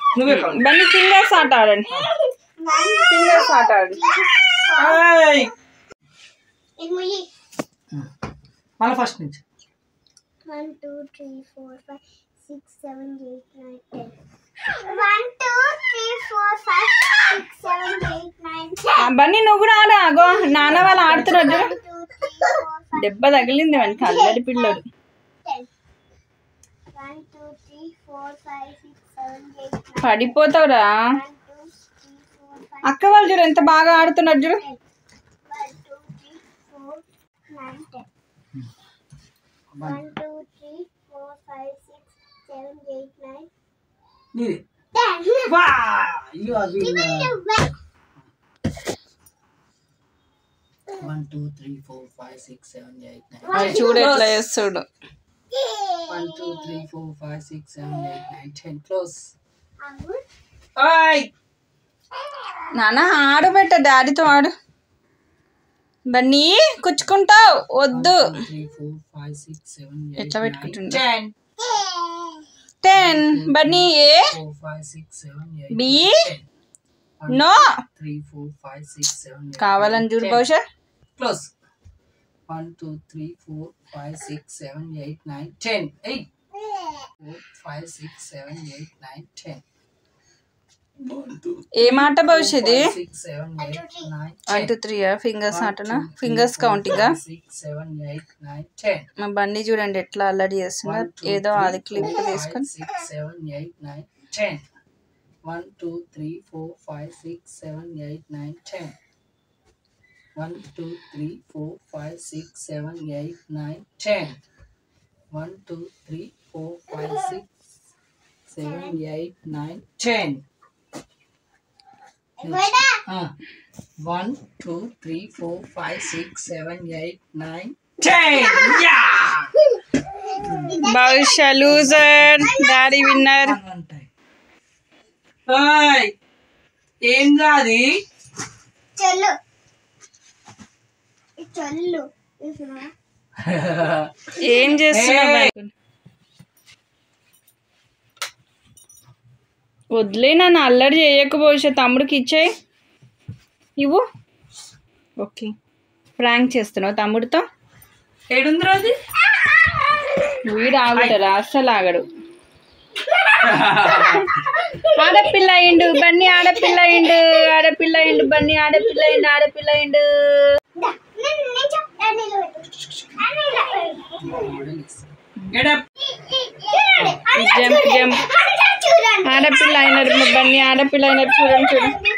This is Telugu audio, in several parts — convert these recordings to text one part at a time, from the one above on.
నువ్వే కౌంట్ బన్నీ ఫింగర్స్ ఆట ఆడండి ఫింగర్స్ ఆట ఆడండి ఏయ్! ఇది ముయ్యి మళ్ళీ ఫస్ట్ నుంచి one two three four five six seven eight nine ten one two three four five six seven eight nine ఆ, బన్నీ నువ్వు కూడా ఆడ అగో నాన్న వాళ్ళు ఆడుతున్నారు చూడు one two three four five దెబ్బ తగిలింది మనకి అల్లడి పిల్లడు ten one two three four five six seven eight nine పడిపోతావురా one two three four five అక్క వాళ్ళు చూడు ఎంత బాగా ఆడుతున్నారు చూడు ten one two three four nine ten one two three four five six seven eight nine నీది టెన్ వా you are one two three four five six seven eight nine చూడు ఎట్లా చేస్తాడు one two three four five six seven eight nine ten close అవును ఓయ్ నాన్న ఆడబెట్ట డాడీతో ఆడు బన్నీ కుచ్చుకుంటావు వద్దు three four five six seven ఎట్లా పెట్టుకుంటుండే? టెన్ టెన్ బన్నీ ఏ four five six seven eight బి ten no three four five six seven కావాలని చూడు బహుశా close one two three four five six seven eight nine ten eight four five six seven eight nine ten one two ఏ మాట బహుశా ఇది six seven eight nine one two three fingers ఆటనా fingers counting six seven eight nine ten మా బండి చూడండి ఎట్లా అల్లడి చేస్తున్నా ఏదో అది క్లిప్ తీసుకొని six seven eight nine ten one two three four five six seven eight nine ten one two three four five six seven eight nine ten one two three four five six seven eight nine ten one two three four five six seven eight nine ten బహుశా లూజర్ డాడీ విన్నర్ ఏం కాది చెల్లు ఇది చెల్లు చూసినా? ఏం చేస్తున్నావు Hey. బన్నీ? వదిలే నన్ను అల్లరి చేయకపోతే తమ్ముడికి ఇచ్చేయి ఇవ్వు ఓకే ప్రాంక్ చేస్తున్నావు తమ్ముడితో ఏడుందిరా అది వీడు ఆగుతారా అస్సలు ఆగడు ఆడపిల్ల అయిండు బన్నీ ఆడపిల్ల అయిండు ఆడపిల్ల అయిండు బన్నీ ఆడపిల్ల అయిండు ఆడపిల్ల అయిండు దా, నేను నేను చెప్తాను నిలబెట్టు. ఆ, నిలబెట్టు. గెడప్ చూడండి, అందరూ జంప్ చూడండి, జంప్ అందరూ చూడండి. ఆడపిల్ల అయినారు మా బన్నీ ఆడపిల్ల అయినారు చూడండి చూడండి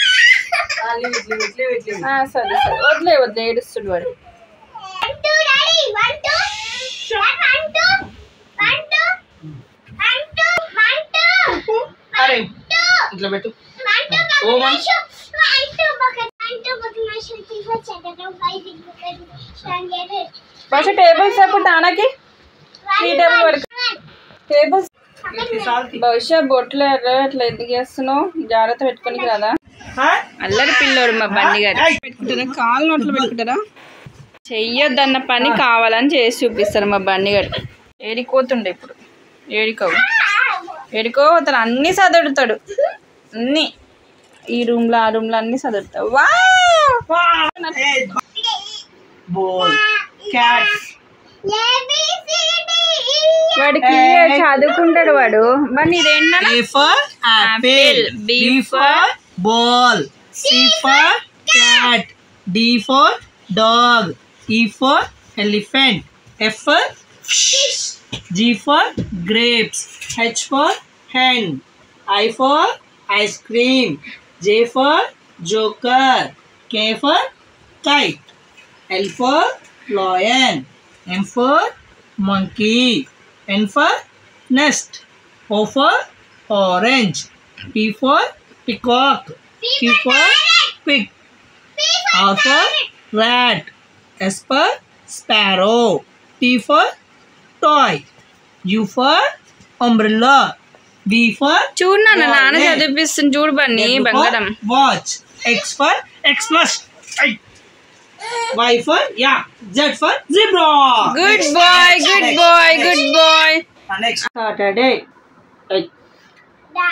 ఆ, సరే సరే వదిలే వదిలే ఏడుస్తుడు వాడు One, two, daddy. One, two. One, one, two. One, two. One, two. One, two. అరే Two. ఇట్లా పెట్టు One, two, ఓ, bucket one. my shoe. One, two, bucket. One, two, bucket my shoe. Three, four, seven, eight, five, six, seven, seven, eight, eight. బహుశా టేబుల్స్ ఎప్పుడు నాన్నకి One, ఈ టేబుల్ one, వరకు one. టేబుల్స్ ఇది సాల్తీ. బహుశా బొట్లు ఎర్ర అట్లా ఎందుకు చేస్తున్నావు జాగ్రత్త పెట్టుకోనికి రాదా హా? అల్లరి పిల్లోడు మా బండి గారు ఏయ్. పెట్టుకుంటారా కాళ్ళు నోట్లో పెట్టుకుంటారా చెయ్యొద్దన్న పని కావాలని చేసి చూపిస్తారు మా బండి గారు ఏడికోతుండే ఇప్పుడు ఏడికోవు ఏడికో అతను అన్ని చదువుతాడు అన్ని ఈ రూమ్ లో ఆ రూమ్ లో అన్ని చదువుతాడు వా ఏయ్, బోల్ cat A, B, C, D, E, F. వాడికి చదువుకుంటాడు వాడు మరి ఇదేంటన్నా A for apple, Apple. B B for ball, C for cat, D for dog, E for elephant, F for fish, G for grapes, H for hen, I for ice cream, J for joker, K for kite, L for lion, M for monkey, N for nest, O for orange, P for peacock, Q for pig, R for rat, S for sparrow, T for toy, U for umbrella, B for చూడు నాన్న నాన్న Wallet. చదివిపిస్తుంది చూడు బన్నీ W for బంగారం watch, X for Xmas, I- Y for yeah, Z for zebra. Good boy good boy good boy Next Saturday. Daddy,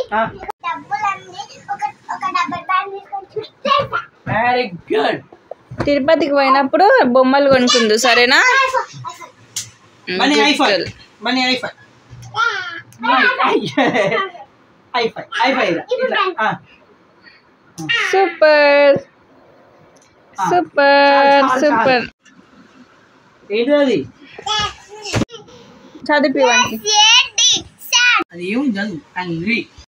ఆ, డబ్బులన్నీ ఒక ఒక డబ్బర్ బ్యాగ్ తీసుకొని చుట్టేసా వెరీ గుడ్ తిరుపతికి పోయినప్పుడు బొమ్మలు కొనుక్కుందు సరేనా Mani Good high five girl. Mani high five high five high five ఇట్లా ఆ, సూపర్ సూపర్ సూపర్ ఏంటి అది చదివివండి ఏంటి సార్ అది ఏముంది చదువు అంగ్రీ